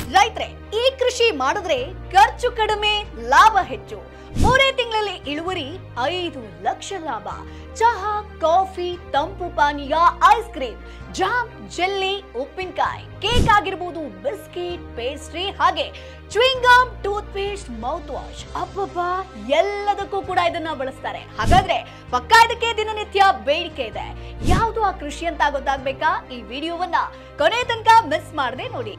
ರೈತ್ರೆ ಈ ಕೃಷಿ ಮಾಡಿದ್ರೆ ಖರ್ಚು ಕಡಿಮೆ ಲಾಭ ಹೆಚ್ಚು ಮೂರೇ ತಿಂಗಳಲ್ಲಿ ಇಳುವರಿ ಐದು ಲಕ್ಷ ಲಾಭ ಚಹಾ ಕಾಫಿ ತಂಪು ಪಾನೀಯ ಐಸ್ ಕ್ರೀಮ್ ಜಾಮ್ ಜೆಲ್ಲಿ ಉಪ್ಪಿನಕಾಯಿ ಕೇಕ್ ಆಗಿರ್ಬೋದು ಬಿಸ್ಕಿಟ್ ಪೇಸ್ಟ್ರಿ ಹಾಗೆ chewing gum toothpaste mouthwash ಅಬ್ಬಬ್ಬಾ ಎಲ್ಲದಕ್ಕೂ ಕೂಡ ಇದನ್ನ ಬಳಸ್ತಾರೆ ಹಾಗಾದ್ರೆ ಪಕ್ಕ ಇದಕ್ಕೆ ದಿನನಿತ್ಯ ಬೇಡಿಕೆ ಇದೆ ಯಾವುದು ಆ ಕೃಷಿ ಅಂತ ಗೊತ್ತಾಗ್ಬೇಕಾ ಈ ವಿಡಿಯೋವನ್ನ ಕೊನೆ ತನಕ ಮಿಸ್ ಮಾಡದೆ ನೋಡಿ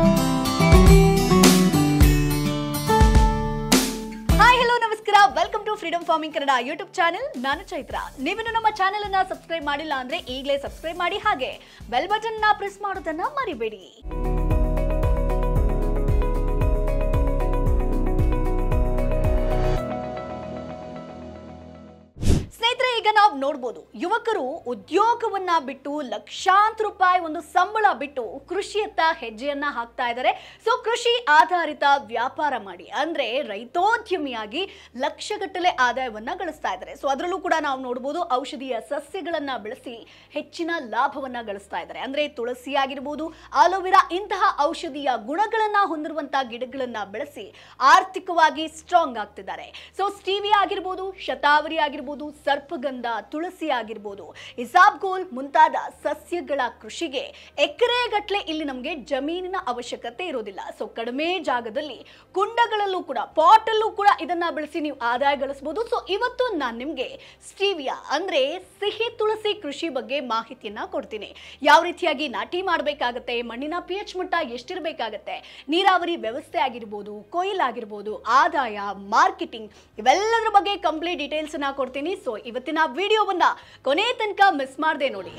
ಹಾಯ್ ಹಲೋ ನಮಸ್ಕಾರ welcome to freedom farming Kannada YouTube channel ನಾನು ಚೈತ್ರ ನೀವಿನ್ನು ನಮ್ಮ ಚಾನೆಲ್ ಅನ್ನ ಸಬ್ಸ್ಕ್ರೈಬ್ ಮಾಡಿಲ್ಲ ಅಂದ್ರೆ ಈಗಲೇ ಸಬ್ಸ್ಕ್ರೈಬ್ ಮಾಡಿ ಹಾಗೆ ಬೆಲ್ ಬಟನ್ ನ ಪ್ರೆಸ್ ಮಾಡೋದನ್ನ ಮರಿಬೇಡಿ ಸ್ನೇಹಿತರೆ ಈಗ ನಾವು ನೋಡ್ಬೋದು ಯುವಕರು ಉದ್ಯೋಗವನ್ನ ಬಿಟ್ಟು ಲಕ್ಷಾಂತರ ರೂಪಾಯಿ ಒಂದು ಸಂಬಳ ಬಿಟ್ಟು ಕೃಷಿಯತ್ತ ಹೆಜ್ಜೆಯನ್ನ ಹಾಕ್ತಾ ಇದ್ದಾರೆ ಸೊ ಕೃಷಿ ಆಧಾರಿತ ವ್ಯಾಪಾರ ಮಾಡಿ ಅಂದ್ರೆ ರೈತೋದ್ಯಮಿಯಾಗಿ ಲಕ್ಷಗಟ್ಟಲೆ ಆದಾಯವನ್ನ ಗಳಿಸ್ತಾ ಇದ್ದಾರೆ ಸೊ ಅದರಲ್ಲೂ ಕೂಡ ನಾವು ನೋಡ್ಬೋದು ಔಷಧೀಯ ಸಸ್ಯಗಳನ್ನ ಬೆಳೆಸಿ ಹೆಚ್ಚಿನ ಲಾಭವನ್ನ ಗಳಿಸ್ತಾ ಇದ್ದಾರೆ ಅಂದ್ರೆ ತುಳಸಿ ಆಗಿರ್ಬೋದು ಆಲೋವೆರಾ ಇಂತಹ ಔಷಧೀಯ ಗುಣಗಳನ್ನ ಹೊಂದಿರುವಂತಹ ಗಿಡಗಳನ್ನ ಬೆಳೆಸಿ ಆರ್ಥಿಕವಾಗಿ ಸ್ಟ್ರಾಂಗ್ ಆಗ್ತಿದ್ದಾರೆ ಸೊ ಸ್ಟೀವಿ ಆಗಿರ್ಬೋದು ಶತಾವರಿ ಆಗಿರ್ಬೋದು ಸರ್ಪಗಂಧ ತುಳಸಿ ಆಗಿರ್ಬೋದು ಇಸಾಬ್ಗೋಲ್ ಮುಂತಾದ ಸಸ್ಯಗಳ ಕೃಷಿಗೆ ಎಕರೆಗಟ್ಲೆ ಇಲ್ಲಿ ನಮಗೆ ಜಮೀನಿನ ಅವಶ್ಯಕತೆ ಇರೋದಿಲ್ಲ ಸೊ ಕಡಿಮೆ ಜಾಗದಲ್ಲಿ ಕುಂಡಗಳಲ್ಲೂ ಕೂಡ ಪಾಟ್ ಅಲ್ಲೂ ಕೂಡ ಇದನ್ನ ಬೆಳೆಸಿ ನೀವು ಆದಾಯ ಗಳಿಸಬಹುದು ಸೊ ಇವತ್ತು ನಾನು ನಿಮ್ಗೆ ಸ್ಟೀವಿಯಾ ಅಂದ್ರೆ ಸಿಹಿ ತುಳಸಿ ಕೃಷಿ ಬಗ್ಗೆ ಮಾಹಿತಿಯನ್ನ ಕೊಡ್ತೀನಿ ಯಾವ ರೀತಿಯಾಗಿ ನಾಟಿ ಮಾಡಬೇಕಾಗತ್ತೆ ಮಣ್ಣಿನ ಪಿ ಎಚ್ ಮಟ್ಟ ಎಷ್ಟಿರಬೇಕಾಗತ್ತೆ ನೀರಾವರಿ ವ್ಯವಸ್ಥೆ ಆಗಿರ್ಬೋದು ಕೊಯ್ಲ್ ಆಗಿರ್ಬೋದು ಆದಾಯ ಮಾರ್ಕೆಟಿಂಗ್ ಇವೆಲ್ಲದರ ಬಗ್ಗೆ ಕಂಪ್ಲೀಟ್ ಡೀಟೇಲ್ಸ್ ಅನ್ನ ಕೊಡ್ತೀನಿ ಸೊ ಇವತ್ತಿನ ವಿಡಿಯೋವನ್ನ ಕೊನೆ ತನಕ ಮಿಸ್ ಮಾಡದೆ ನೋಡಿ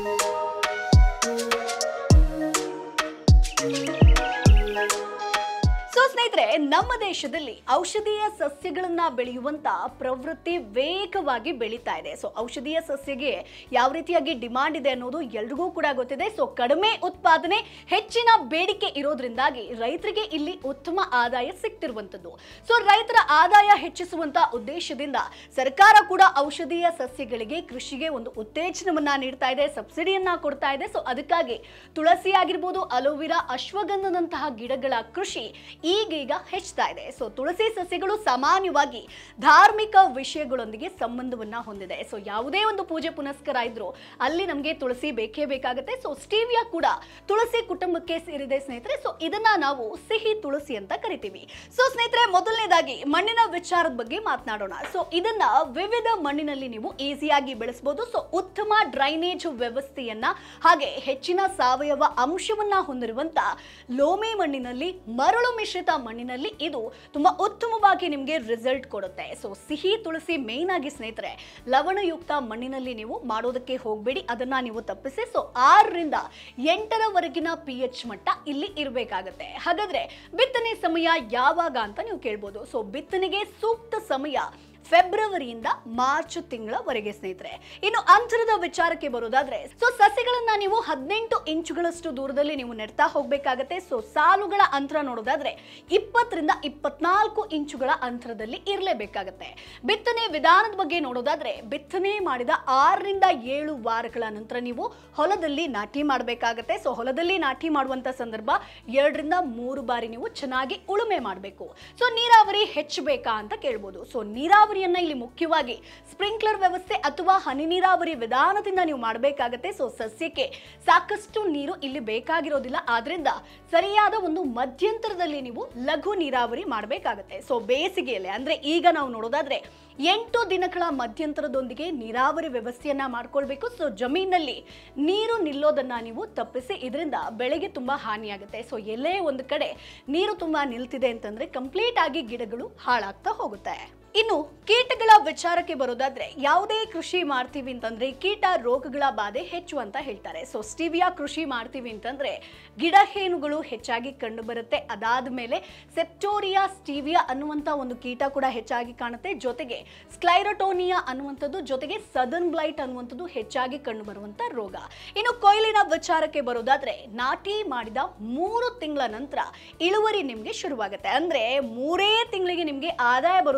ಸೊ ಸ್ನೇಹಿತರೆ ನಮ್ಮ ದೇಶದಲ್ಲಿ ಔಷಧೀಯ ಸಸ್ಯಗಳನ್ನ ಬೆಳೆಯುವಂತ ಪ್ರವೃತ್ತಿ ವೇಗವಾಗಿ ಬೆಳೀತಾ ಇದೆ ಸೊ ಔಷಧೀಯ ಸಸ್ಯಗೆ ಯಾವ ರೀತಿಯಾಗಿ ಡಿಮಾಂಡ್ ಇದೆ ಅನ್ನೋದು ಎಲ್ರಿಗೂ ಕೂಡ ಗೊತ್ತಿದೆ ಸೊ ಕಡಿಮೆ ಉತ್ಪಾದನೆ ಹೆಚ್ಚಿನ ಬೇಡಿಕೆ ಇರೋದ್ರಿಂದಾಗಿ ರೈತರಿಗೆ ಇಲ್ಲಿ ಉತ್ತಮ ಆದಾಯ ಸಿಗ್ತಿರುವಂತದ್ದು ಸೊ ರೈತರ ಆದಾಯ ಹೆಚ್ಚಿಸುವಂತ ಉದ್ದೇಶದಿಂದ ಸರ್ಕಾರ ಕೂಡ ಔಷಧೀಯ ಸಸ್ಯಗಳಿಗೆ ಕೃಷಿಗೆ ಒಂದು ಉತ್ತೇಜನವನ್ನ ನೀಡ್ತಾ ಇದೆ ಸಬ್ಸಿಡಿಯನ್ನ ಕೊಡ್ತಾ ಇದೆ ಸೊ ಅದಕ್ಕಾಗಿ ತುಳಸಿ ಆಗಿರ್ಬೋದು ಅಲೋವಿರಾ ಅಶ್ವಗಂಧದಂತಹ ಗಿಡಗಳ ಕೃಷಿ ಈಗೀಗ ಹೆಚ್ಚುತ್ತಾ ಇದೆ ಸೊ ತುಳಸಿ ಸಸ್ಯಗಳು ಸಾಮಾನ್ಯವಾಗಿ ಧಾರ್ಮಿಕ ವಿಷಯಗಳೊಂದಿಗೆ ಸಂಬಂಧವನ್ನ ಹೊಂದಿದೆ ಸೊ ಯಾವುದೇ ಒಂದು ಪೂಜೆ ಪುನಸ್ಕಾರ ಇದ್ರೂ ಅಲ್ಲಿ ನಮಗೆ ತುಳಸಿ ಬೇಕೇ ಬೇಕಾಗುತ್ತೆ ಸೊ ಸ್ಟೀವಿಯಾ ಕೂಡ ತುಳಸಿ ಕುಟುಂಬಕ್ಕೆ ಸೇರಿದೆ ಸ್ನೇಹಿತರೆ ಸೊ ಇದನ್ನ ನಾವು ಸಿಹಿ ತುಳಸಿ ಅಂತ ಕರಿತೀವಿ ಸೊ ಸ್ನೇಹಿತರೆ ಮೊದಲನೇದಾಗಿ ಮಣ್ಣಿನ ವಿಚಾರದ ಬಗ್ಗೆ ಮಾತನಾಡೋಣ ಸೊ ಇದನ್ನ ವಿವಿಧ ಮಣ್ಣಿನಲ್ಲಿ ನೀವು ಈಸಿಯಾಗಿ ಬೆಳೆಸಬಹುದು ಸೊ ಉತ್ತಮ ಡ್ರೈನೇಜ್ ವ್ಯವಸ್ಥೆಯನ್ನ ಹಾಗೆ ಹೆಚ್ಚಿನ ಸಾವಯವ ಅಂಶವನ್ನ ಹೊಂದಿರುವಂತ ಲೋಮಿ ಮಣ್ಣಿನಲ್ಲಿ ಮರಳು ಮಿಶ್ರಿತ ಮಣ್ಣಿನಲ್ಲಿ ಇದು ತುಂಬಾ ಉತ್ತಮವಾಗಿ ನಿಮಗೆ ರಿಸಲ್ಟ್ ಕೊಡುತ್ತೆ ಸೊ ಸಿಹಿ ತುಳಸಿ ಮೇನ್ ಆಗಿ ಸ್ನೇಹಿತರೆ ಲವಣಯುಕ್ತ ಮಣ್ಣಿನಲ್ಲಿ ನೀವು ಮಾಡೋದಕ್ಕೆ ಹೋಗಬೇಡಿ ಅದನ್ನ ನೀವು ತಪ್ಪಿಸಿ ಸೊ ಆರರಿಂದ ಎಂಟರವರೆಗಿನ ಪಿ ಎಚ್ ಮಟ್ಟ ಇಲ್ಲಿ ಇರಬೇಕಾಗತ್ತೆ ಹಾಗಾದ್ರೆ ಬಿತ್ತನೆ ಸಮಯ ಯಾವಾಗ ಅಂತ ನೀವು ಕೇಳ್ಬೋದು ಸೊ ಬಿತ್ತನೆಗೆ ಸೂಕ್ತ ಸಮಯ ಫೆಬ್ರವರಿಯಿಂದ ಮಾರ್ಚ್ ತಿಂಗಳವರೆಗೆ ಸ್ನೇಹಿತರೆ ಇನ್ನು ಅಂತರದ ವಿಚಾರಕ್ಕೆ ಬರೋದಾದ್ರೆ ಸೊ ಸಸ್ಯಗಳನ್ನ ನೀವು ಹದಿನೆಂಟು ಇಂಚುಗಳಷ್ಟು ದೂರದಲ್ಲಿ ನೀವು ನೆಡ್ತಾ ಹೋಗ್ಬೇಕಾಗತ್ತೆ ಸೊ ಸಾಲುಗಳ ಅಂತರ ನೋಡೋದಾದ್ರೆ ಇಪ್ಪತ್ತರಿಂದ ಇಪ್ಪತ್ನಾಲ್ಕು ಇಂಚುಗಳ ಅಂತರದಲ್ಲಿ ಇರಲೇಬೇಕಾಗತ್ತೆ ಬಿತ್ತನೆ ವಿಧಾನದ ಬಗ್ಗೆ ನೋಡೋದಾದ್ರೆ ಬಿತ್ತನೆ ಮಾಡಿದ ಆರರಿಂದ ಏಳು ವಾರಗಳ ನಂತರ ನೀವು ಹೊಲದಲ್ಲಿ ನಾಟಿ ಮಾಡಬೇಕಾಗತ್ತೆ ಸೊ ಹೊಲದಲ್ಲಿ ನಾಟಿ ಮಾಡುವಂತ ಸಂದರ್ಭ ಎರಡರಿಂದ ಮೂರು ಬಾರಿ ನೀವು ಚೆನ್ನಾಗಿ ಉಳುಮೆ ಮಾಡಬೇಕು ಸೊ ನೀರಾವರಿ ಹೆಚ್ಚಬೇಕಾ ಅಂತ ಕೇಳ್ಬೋದು ಸೊ ನೀರಾವರಿಯನ್ನ ಇಲ್ಲಿ ಮುಖ್ಯವಾಗಿ ಸ್ಪ್ರಿಂಕ್ಲರ್ ವ್ಯವಸ್ಥೆ ಅಥವಾ ಹನಿ ನೀರಾವರಿ ವಿಧಾನದಿಂದ ನೀವು ಮಾಡಬೇಕಾಗತ್ತೆ ಸೊ ಸಸ್ಯಕ್ಕೆ ಸಾಕಷ್ಟು ನೀರು ಇಲ್ಲಿ ಬೇಕಾಗಿರೋದಿಲ್ಲ ಆದ್ರಿಂದ ಸರಿಯಾದ ಒಂದು ಮಧ್ಯಂತರದಲ್ಲಿ ನೀವು ಲಘು ನೀರಾವರಿ ಮಾಡಬೇಕಾಗತ್ತೆ ಸೊ ಬೇಸಿಗೆಯಲ್ಲಿ ಅಂದ್ರೆ ಈಗ ನಾವು ನೋಡೋದಾದ್ರೆ ಎಂಟು ದಿನಗಳ ಮಧ್ಯಂತರದೊಂದಿಗೆ ನೀರಾವರಿ ವ್ಯವಸ್ಥೆಯನ್ನ ಮಾಡ್ಕೊಳ್ಬೇಕು ಸೊ ಜಮೀನಲ್ಲಿ ನೀರು ನಿಲ್ಲೋದನ್ನ ನೀವು ತಪ್ಪಿಸಿ ಇದರಿಂದ ಬೆಳೆಗೆ ತುಂಬಾ ಹಾನಿಯಾಗುತ್ತೆ ಸೊ ಎಲ್ಲೇ ಒಂದು ಕಡೆ ನೀರು ತುಂಬಾ ನಿಲ್ತಿದೆ ಅಂತಂದ್ರೆ ಕಂಪ್ಲೀಟ್ ಆಗಿ ಗಿಡಗಳು ಹಾಳಾಗ್ತಾ ಹೋಗುತ್ತೆ ಇನ್ನು ಕೀಟಗಳ ವಿಚಾರಕ್ಕೆ ಬರೋದಾದ್ರೆ ಯಾವುದೇ ಕೃಷಿ ಮಾಡ್ತೀವಿ ಅಂತಂದ್ರೆ ಕೀಟ ರೋಗಗಳ ಬಾಧೆ ಹೆಚ್ಚು ಅಂತ ಹೇಳ್ತಾರೆ ಸೊ ಸ್ಟಿವಿಯಾ ಕೃಷಿ ಮಾಡ್ತೀವಿ ಅಂತಂದ್ರೆ ಗಿಡ ಹೇನುಗಳು ಹೆಚ್ಚಾಗಿ ಕಂಡು ಬರುತ್ತೆ ಅದಾದ ಮೇಲೆ ಸೆಪ್ಟೋರಿಯಾ ಸ್ಟೀವಿಯಾ ಅನ್ನುವಂತ ಒಂದು ಕೀಟ ಕೂಡ ಹೆಚ್ಚಾಗಿ ಕಾಣುತ್ತೆ ಜೊತೆಗೆ ಸ್ಕ್ಲೈರೋಟೋನಿಯಾ ಅನ್ನುವಂಥದ್ದು ಜೊತೆಗೆ ಸದನ್ ಬ್ಲೈಟ್ ಅನ್ನುವಂಥದ್ದು ಹೆಚ್ಚಾಗಿ ಕಂಡು ಬರುವಂತ ರೋಗ ಇನ್ನು ಕೊಯ್ಲಿನ ವಿಚಾರಕ್ಕೆ ಬರೋದಾದ್ರೆ ನಾಟಿ ಮಾಡಿದ ಮೂರು ತಿಂಗಳ ನಂತರ ಇಳುವರಿ ನಿಮ್ಗೆ ಶುರುವಾಗುತ್ತೆ ಅಂದ್ರೆ ಮೂರೇ ತಿಂಗಳಿಗೆ ನಿಮ್ಗೆ ಆದಾಯ ಬರೋದಕ್ಕೆ ಶುರು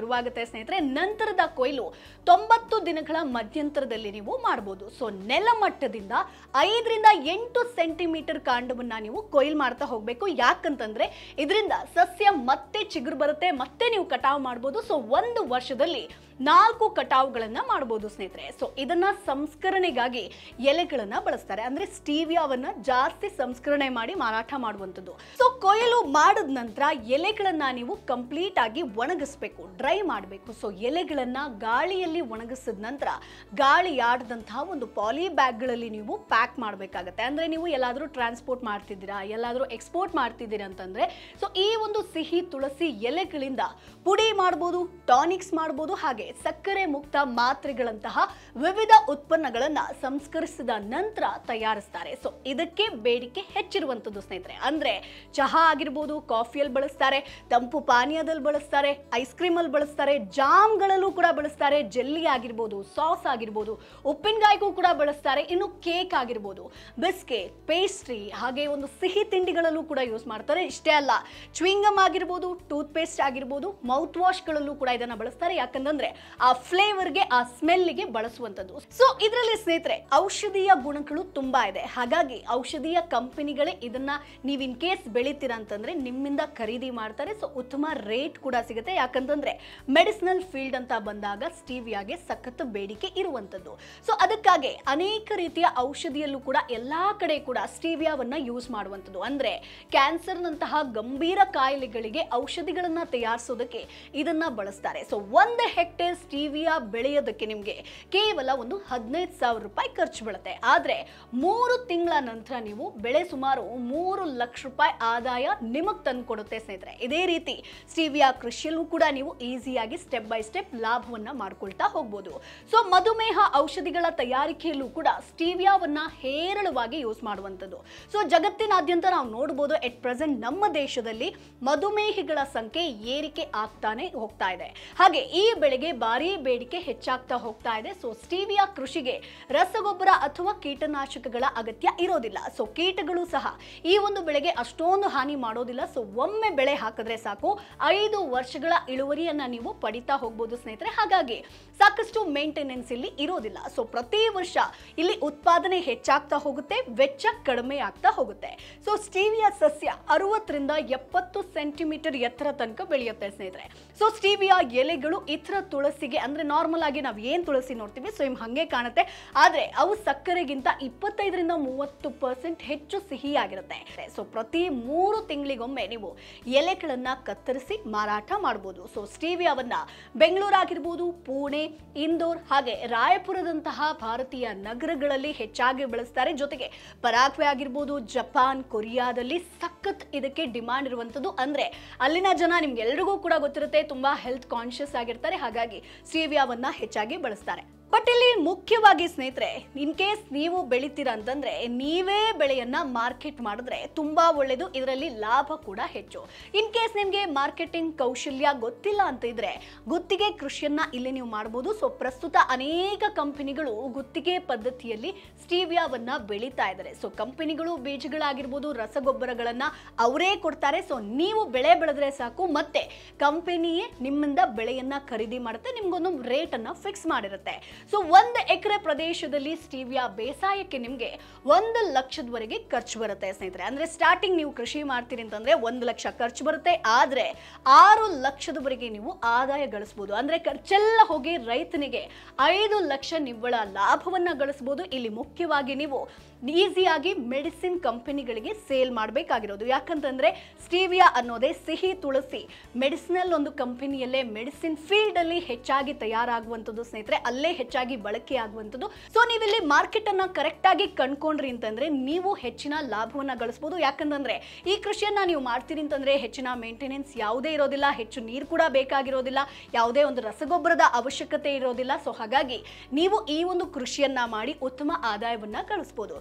ಶುರುವಾಗುತ್ತೆ ಸ್ನೇಹಿತರೆ ನಂತರದ ಕೊಯ್ಲು ತೊಂಬತ್ತು ದಿನಗಳ ಮಧ್ಯಂತರದಲ್ಲಿ ನೀವು ಮಾಡಬಹುದು ಸೊ ನೆಲಮಟ್ಟದಿಂದ ಐದರಿಂದ ಎಂಟು ಸೆಂಟಿಮೀಟರ್ ಕಾಂಡವನ್ನ ನೀವು ಕೊಯ್ಲು ಮಾಡ್ತಾ ಹೋಗ್ಬೇಕು ಯಾಕಂತಂದ್ರೆ ಇದರಿಂದ ಸಸ್ಯ ಮತ್ತೆ ಚಿಗುರು ಬರುತ್ತೆ ಮತ್ತೆ ನೀವು ಕಟಾವು ಮಾಡ್ಬೋದು ಸೊ ಒಂದು ವರ್ಷದಲ್ಲಿ ನಾಲ್ಕು ಕಟಾವುಗಳನ್ನ ಮಾಡಬಹುದು ಸ್ನೇಹಿತರೆ ಸೊ ಇದನ್ನ ಸಂಸ್ಕರಣೆಗಾಗಿ ಎಲೆಗಳನ್ನ ಬಳಸ್ತಾರೆ ಅಂದ್ರೆ ಸ್ಟೀವಿಯಾವನ್ನ ಜಾಸ್ತಿ ಸಂಸ್ಕರಣೆ ಮಾಡಿ ಮಾರಾಟ ಮಾಡುವಂಥದ್ದು ಸೊ ಕೊಯ್ಲು ಮಾಡಿದ ನಂತರ ಎಲೆಗಳನ್ನ ನೀವು ಕಂಪ್ಲೀಟ್ ಆಗಿ ಒಣಗಿಸ್ಬೇಕು ಡ್ರೈ ಮಾಡಬೇಕು ಸೊ ಎಲೆಗಳನ್ನ ಗಾಳಿಯಲ್ಲಿ ಒಣಗಿಸಿದ ನಂತರ ಗಾಳಿ ಆಡದಂತಹ ಒಂದು ಪಾಲಿ ಬ್ಯಾಗ್ಗಳಲ್ಲಿ ನೀವು ಪ್ಯಾಕ್ ಮಾಡಬೇಕಾಗತ್ತೆ ಅಂದ್ರೆ ನೀವು ಎಲ್ಲಾದರೂ ಟ್ರಾನ್ಸ್ಪೋರ್ಟ್ ಮಾಡ್ತಿದ್ದೀರಾ ಎಲ್ಲಾದರೂ ಎಕ್ಸ್ಪೋರ್ಟ್ ಮಾಡ್ತಿದ್ದೀರಾ ಅಂತಂದ್ರೆ ಸೊ ಈ ಒಂದು ಸಿಹಿ ತುಳಸಿ ಎಲೆಗಳಿಂದ ಪುಡಿ ಮಾಡ್ಬೋದು ಟಾನಿಕ್ಸ್ ಮಾಡ್ಬೋದು ಹಾಗೆ ಸಕ್ಕರೆ ಮುಕ್ತ ಮಾತ್ರೆಗಳಂತಹ ವಿವಿಧ ಉತ್ಪನ್ನಗಳನ್ನ ಸಂಸ್ಕರಿಸಿದ ನಂತರ ತಯಾರಿಸ್ತಾರೆ ಸೊ ಇದಕ್ಕೆ ಬೇಡಿಕೆ ಹೆಚ್ಚಿರುವಂಥದ್ದು ಸ್ನೇಹಿತರೆ ಅಂದ್ರೆ ಚಹಾ ಆಗಿರ್ಬೋದು ಕಾಫಿಯಲ್ಲಿ ಬಳಸ್ತಾರೆ ತಂಪು ಪಾನೀಯದಲ್ಲಿ ಬಳಸ್ತಾರೆ ಐಸ್ ಕ್ರೀಮ್ ಅಲ್ಲಿ ಬಳಸ್ತಾರೆ ಜಾಮ್ಗಳಲ್ಲೂ ಕೂಡ ಬಳಸ್ತಾರೆ ಜೆಲ್ಲಿ ಆಗಿರ್ಬೋದು ಸಾಸ್ ಆಗಿರ್ಬೋದು ಉಪ್ಪಿನಕಾಯಿಗೂ ಕೂಡ ಬಳಸ್ತಾರೆ ಇನ್ನು ಕೇಕ್ ಆಗಿರ್ಬೋದು ಬಿಸ್ಕೆಟ್ ಪೇಸ್ಟ್ರಿ ಹಾಗೆ ಒಂದು ಸಿಹಿ ತಿಂಡಿಗಳಲ್ಲೂ ಕೂಡ ಯೂಸ್ ಮಾಡ್ತಾರೆ ಇಷ್ಟೇ ಅಲ್ಲ ಚ್ವಿಂಗಮ್ ಆಗಿರ್ಬೋದು ಟೂತ್ ಪೇಸ್ಟ್ ಆಗಿರ್ಬೋದು ಮೌತ್ ವಾಶ್ಗಳಲ್ಲೂ ಕೂಡ ಇದನ್ನ ಬಳಸ್ತಾರೆ ಯಾಕಂತಂದ್ರೆ ಆ ಫ್ಲೇವರ್ಗೆ ಆ ಸ್ಮೆಲ್ಗೆ ಬಳಸುವಂಥದ್ದು ಸೊ ಇದರಲ್ಲಿ ಸ್ನೇಹಿತರೆ ಔಷಧೀಯ ಗುಣಗಳು ತುಂಬಾ ಇದೆ ಹಾಗಾಗಿ ಔಷಧೀಯ ಕಂಪನಿಗಳೇ ಇದನ್ನ ನೀವು ಇನ್ ಕೇಸ್ ಬೆಳಿತೀರಾ ಅಂತಂದ್ರೆ ನಿಮ್ಮಿಂದ ಖರೀದಿ ಮಾಡ್ತಾರೆ ಸೊ ಉತ್ತಮ ರೇಟ್ ಕೂಡ ಸಿಗುತ್ತೆ ಯಾಕಂತಂದ್ರೆ ಮೆಡಿಸಿನಲ್ ಫೀಲ್ಡ್ ಅಂತ ಬಂದಾಗ ಸ್ಟೀವಿಯಾಗೆ ಸಖತ್ ಬೇಡಿಕೆ ಇರುವಂಥದ್ದು ಸೊ ಅದಕ್ಕಾಗಿ ಅನೇಕ ರೀತಿಯ ಔಷಧಿಯಲ್ಲೂ ಕೂಡ ಎಲ್ಲಾ ಕಡೆ ಕೂಡ ಸ್ಟೀವಿಯಾವನ್ನ ಯೂಸ್ ಮಾಡುವಂಥದ್ದು ಅಂದ್ರೆ ಕ್ಯಾನ್ಸರ್ನಂತಹ ಗಂಭೀರ ಕಾಯಿಲೆಗಳಿಗೆ ಔಷಧಿಗಳನ್ನ ತಯಾರಿಸೋದಕ್ಕೆ ಇದನ್ನ ಬಳಸ್ತಾರೆ ಸೊ ಒಂದು ಹೆಕ್ಟೇರ್ ಸ್ಟೀವಿಯಾ ಬೆಳೆಯೋದಕ್ಕೆ ನಿಮಗೆ ಕೇವಲ ಒಂದು ಹದಿನೈದು ಸಾವಿರ ರೂಪಾಯಿ ಖರ್ಚು ಬೀಳುತ್ತೆ ಆದ್ರೆ ಮೂರು ತಿಂಗಳ ನಂತರ ನೀವು ಬೆಳೆ ಸುಮಾರು ಮೂರು ಲಕ್ಷ ರೂಪಾಯಿ ಆದಾಯ ನಿಮಗೆ ತಂದು ಕೊಡುತ್ತೆ ಸ್ನೇಹಿತರೆ ಇದೇ ರೀತಿ ಸ್ಟೀವಿಯಾ ಕೃಷಿಯಲ್ಲೂ ಕೂಡ ನೀವು ಈಸಿಯಾಗಿ ಸ್ಟೆಪ್ ಬೈ ಸ್ಟೆಪ್ ಲಾಭವನ್ನ ಮಾಡ್ಕೊಳ್ತಾ ಹೋಗ್ಬೋದು ಸೊ ಮಧುಮೇಹ ಔಷಧಿಗಳ ತಯಾರಿಕೆಯಲ್ಲೂ ಕೂಡ ಸ್ಟೀವಿಯಾವನ್ನ ಹೇರಳವಾಗಿ ಯೂಸ್ ಮಾಡುವಂಥದ್ದು ಸೊ ಜಗತ್ತಿನಾದ್ಯಂತ ನಾವು ನೋಡ್ಬೋದು ಎಟ್ ಪ್ರೆಸೆಂಟ್ ನಮ್ಮ ದೇಶದಲ್ಲಿ ಮಧುಮೇಹಿಗಳ ಸಂಖ್ಯೆ ಏರಿಕೆ ಆಗ್ತಾನೆ ಹೋಗ್ತಾ ಇದೆ ಹಾಗೆ ಈ ಬೆಳೆಗೆ ಭಾರಿ ಬೇಡಿಕೆ ಹೆಚ್ಚಾಗ್ತಾ ಹೋಗ್ತಾ ಇದೆ ಸೊ ಸ್ಟೀವಿಯಾ ಕೃಷಿಗೆ ರಸಗೊಬ್ಬರ ಅಥವಾ ಕೀಟನಾಶಕಗಳ ಅಗತ್ಯ ಇರೋದಿಲ್ಲ ಸೊ ಕೀಟಗಳು ಸಹ ಈ ಒಂದು ಬೆಳೆಗೆ ಅಷ್ಟೊಂದು ಹಾನಿ ಮಾಡೋದಿಲ್ಲ ಸೊ ಒಮ್ಮೆ ಬೆಳೆ ಹಾಕಿದ್ರೆ ಸಾಕು ಐದು ವರ್ಷಗಳ ಇಳುವರಿಯನ್ನ ನೀವು ಪಡಿತಾ ಹೋಗ್ಬೋದು ಸ್ನೇಹಿತರೆ ಹಾಗಾಗಿ ಸಾಕಷ್ಟು ಮೇಂಟೆನೆನ್ಸ್ ಇಲ್ಲಿ ಇರೋದಿಲ್ಲ ಸೊ ಪ್ರತಿ ವರ್ಷ ಇಲ್ಲಿ ಉತ್ಪಾದನೆ ಹೆಚ್ಚಾಗ್ತಾ ಹೋಗುತ್ತೆ ವೆಚ್ಚ ಕಡಿಮೆ ಆಗ್ತಾ ಹೋಗುತ್ತೆ ಸೊ ಸ್ಟೀವಿಯಾ ಸಸ್ಯ ಅರವತ್ತರಿಂದ ಎಪ್ಪತ್ತು ಸೆಂಟಿಮೀಟರ್ ಎತ್ತರ ತನಕ ಬೆಳೆಯುತ್ತೆ ಸ್ನೇಹಿತರೆ ಸೊ ಸ್ಟೀವಿಯಾ ಎಲೆಗಳು ಇತರ ತುಳಸಿಗೆ ಅಂದ್ರೆ ನಾರ್ಮಲ್ ಆಗಿ ನಾವು ಏನ್ ತುಳಸಿ ನೋಡ್ತೀವಿ ಸೇಮ್ ಹಂಗೆ ಕಾಣುತ್ತೆ ಆದ್ರೆ ಅವು ಸಕ್ಕರೆಗಿಂತ ಇಪ್ಪತ್ತೈದರಿಂದ ಮೂವತ್ತು ಪರ್ಸೆಂಟ್ ಹೆಚ್ಚು ಸಿಹಿಯಾಗಿರುತ್ತೆ ಸೊ ಪ್ರತಿ ಮೂರು ತಿಂಗಳಿಗೊಮ್ಮೆ ನೀವು ಎಲೆಗಳನ್ನ ಕತ್ತರಿಸಿ ಮಾರಾಟ ಮಾಡಬಹುದು ಸೊ ಸ್ಟೀವಿಯಾವನ್ನ ಬೆಂಗಳೂರು ಆಗಿರ್ಬೋದು ಪುಣೆ ಇಂದೋರ್ ಹಾಗೆ ರಾಯಪುರದಂತಹ ಭಾರತೀಯ ನಗರಗಳಲ್ಲಿ ಹೆಚ್ಚಾಗಿ ಬೆಳೆಸ್ತಾರೆ ಜೊತೆಗೆ ಪರಾಗ್ವೆ ಆಗಿರ್ಬೋದು ಜಪಾನ್ ಕೊರಿಯಾದಲ್ಲಿ ಸಖತ್ ಇದಕ್ಕೆ ಡಿಮಾಂಡ್ ಇರುವಂಥದ್ದು ಅಂದ್ರೆ ಅಲ್ಲಿನ ಜನ ನಿಮ್ಗೆಲ್ರಿಗೂ ಕೂಡ ಗೊತ್ತಿರುತ್ತೆ ತುಂಬಾ ಹೆಲ್ತ್ ಕಾನ್ಶಿಯಸ್ ಆಗಿರ್ತಾರೆ ಹಾಗಾಗಿ ಸ್ಟೀವಿಯಾವನ್ನ ಹೆಚ್ಚಾಗಿ ಬಳಸ್ತಾರೆ ಬಟ್ ಇಲ್ಲಿ ಮುಖ್ಯವಾಗಿ ಸ್ನೇಹಿತರೆ ಇನ್ ಕೇಸ್ ನೀವು ಬೆಳಿತೀರಾ ಅಂತಂದ್ರೆ ನೀವೇ ಬೆಳೆಯನ್ನ ಮಾರ್ಕೆಟ್ ಮಾಡಿದ್ರೆ ತುಂಬಾ ಒಳ್ಳೇದು ಇದರಲ್ಲಿ ಲಾಭ ಕೂಡ ಹೆಚ್ಚು ಇನ್ ಕೇಸ್ ನಿಮಗೆ ಮಾರ್ಕೆಟಿಂಗ್ ಕೌಶಲ್ಯ ಗೊತ್ತಿಲ್ಲ ಅಂತ ಇದ್ರೆ ಗುತ್ತಿಗೆ ಕೃಷಿಯನ್ನ ಇಲ್ಲಿ ನೀವು ಮಾಡಬಹುದು ಸೊ ಪ್ರಸ್ತುತ ಅನೇಕ ಕಂಪನಿಗಳು ಗುತ್ತಿಗೆ ಪದ್ಧತಿಯಲ್ಲಿ ಸ್ಟೀವಿಯಾವನ್ನ ಬೆಳೀತಾ ಇದ್ದಾರೆ ಸೊ ಕಂಪನಿಗಳು ಬೀಜಗಳಾಗಿರ್ಬೋದು ರಸಗೊಬ್ಬರಗಳನ್ನ ಅವರೇ ಕೊಡ್ತಾರೆ ಸೊ ನೀವು ಬೆಳೆ ಬೆಳೆದ್ರೆ ಸಾಕು ಮತ್ತೆ ಕಂಪನಿಯೇ ನಿಮ್ಮಿಂದ ಬೆಳೆಯನ್ನ ಖರೀದಿ ಮಾಡುತ್ತೆ ನಿಮ್ಗೊಂದು ರೇಟ್ ಅನ್ನ ಫಿಕ್ಸ್ ಮಾಡಿರುತ್ತೆ ಸೊ ಒಂದು ಎಕರೆ ಪ್ರದೇಶದಲ್ಲಿ ಸ್ಟೀವಿಯಾ ಬೇಸಾಯಕ್ಕೆ ನಿಮಗೆ ಒಂದು ಲಕ್ಷದವರೆಗೆ ಖರ್ಚು ಬರುತ್ತೆ ಸ್ನೇಹಿತರೆ ಅಂದ್ರೆ ಸ್ಟಾರ್ಟಿಂಗ್ ನೀವು ಕೃಷಿ ಮಾಡ್ತೀರಿ ಅಂತಂದ್ರೆ ಒಂದು ಲಕ್ಷ ಖರ್ಚು ಬರುತ್ತೆ ಆದ್ರೆ ಆರು ಲಕ್ಷದವರೆಗೆ ನೀವು ಆದಾಯ ಗಳಿಸಬಹುದು ಅಂದ್ರೆ ಖರ್ಚೆಲ್ಲ ಹೋಗಿ ರೈತನಿಗೆ ಐದು ಲಕ್ಷ ನಿವ್ವಳ ಲಾಭವನ್ನ ಗಳಿಸಬಹುದು ಇಲ್ಲಿ ಮುಖ್ಯವಾಗಿ ನೀವು ಈಸಿಯಾಗಿ ಮೆಡಿಸಿನ್ ಕಂಪನಿಗಳಿಗೆ ಸೇಲ್ ಮಾಡಬೇಕಾಗಿರೋದು ಯಾಕಂತಂದ್ರೆ ಸ್ಟೀವಿಯಾ ಅನ್ನೋದೇ ಸಿಹಿ ತುಳಸಿ ಮೆಡಿಸಿನಲ್ ಒಂದು ಕಂಪನಿಯಲ್ಲೇ ಮೆಡಿಸಿನ್ ಫೀಲ್ಡ್ ಅಲ್ಲಿ ಹೆಚ್ಚಾಗಿ ತಯಾರಾಗುವಂಥದ್ದು ಸ್ನೇಹಿತರೆ ಅಲ್ಲೇ ಹೆಚ್ಚಾಗಿ ಬಳಕೆ ಆಗುವಂಥದ್ದು ಸೊ ನೀವಿಲ್ಲಿ ಮಾರ್ಕೆಟ್ ಅನ್ನ ಕರೆಕ್ಟ್ ಆಗಿ ಕಂಡ್ಕೊಂಡ್ರಿ ಅಂತಂದ್ರೆ ನೀವು ಹೆಚ್ಚಿನ ಲಾಭವನ್ನ ಗಳಿಸಬಹುದು ಯಾಕಂತಂದ್ರೆ ಈ ಕೃಷಿಯನ್ನ ನೀವು ಮಾಡ್ತೀರಿ ಅಂತಂದ್ರೆ ಹೆಚ್ಚಿನ ಮೇಂಟೆನೆನ್ಸ್ ಯಾವುದೇ ಇರೋದಿಲ್ಲ ಹೆಚ್ಚು ನೀರು ಕೂಡ ಬೇಕಾಗಿರೋದಿಲ್ಲ ಯಾವುದೇ ಒಂದು ರಸಗೊಬ್ಬರದ ಅವಶ್ಯಕತೆ ಇರೋದಿಲ್ಲ ಸೊ ಹಾಗಾಗಿ ನೀವು ಈ ಒಂದು ಕೃಷಿಯನ್ನ ಮಾಡಿ ಉತ್ತಮ ಆದಾಯವನ್ನ ಗಳಿಸಬಹುದು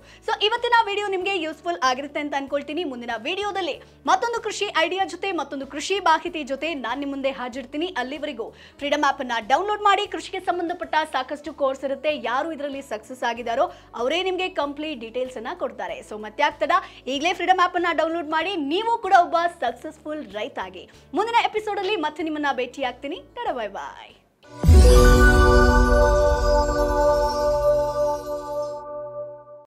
ಸೊ ಇವತ್ತಿನ ವಿಡಿಯೋ ನಿಮಗೆ ಯೂಸ್ಫುಲ್ ಆಗಿರುತ್ತೆ ಅಂತ ಅನ್ಕೊಳ್ತೀನಿ ಮುಂದಿನ ವಿಡಿಯೋದಲ್ಲಿ ಮತ್ತೊಂದು ಕೃಷಿ ಐಡಿಯಾ ಜೊತೆ ಮತ್ತೊಂದು ಕೃಷಿ ಮಾಹಿತಿ ಜೊತೆ ನಾನು ನಿಮ್ಮ ಮುಂದೆ ಹಾಜಿರ್ತೀನಿ ಅಲ್ಲಿವರೆಗೂ ಫ್ರೀಡಮ್ ಆಪ್ ಅನ್ನ ಡೌನ್ಲೋಡ್ ಮಾಡಿ ಕೃಷಿಗೆ ಸಂಬಂಧಪಟ್ಟ ಸಾಕಷ್ಟು ಕೋರ್ಸ್ ಇರುತ್ತೆ ಯಾರು ಇದರಲ್ಲಿ ಸಕ್ಸಸ್ ಆಗಿದಾರೋ ಅವರೇ ನಿಮಗೆ ಕಂಪ್ಲೀಟ್ ಡೀಟೇಲ್ಸ್ ಅನ್ನ ಕೊಡ್ತಾರೆ ಸೊ ಮತ್ತೆ ಆಗ್ತದ ಈಗಲೇ ಫ್ರೀಡಮ್ ಆಪ್ ಅನ್ನ ಡೌನ್ಲೋಡ್ ಮಾಡಿ ನೀವು ಕೂಡ ಒಬ್ಬ ಸಕ್ಸಸ್ಫುಲ್ ರೈತ ಆಗಿ ಮುಂದಿನ ಎಪಿಸೋಡ್ ಅಲ್ಲಿ ಮತ್ತೆ ನಿಮ್ಮನ್ನ ಭೇಟಿ ಆಗ್ತೀನಿ ಬೈ ಬಾಯ್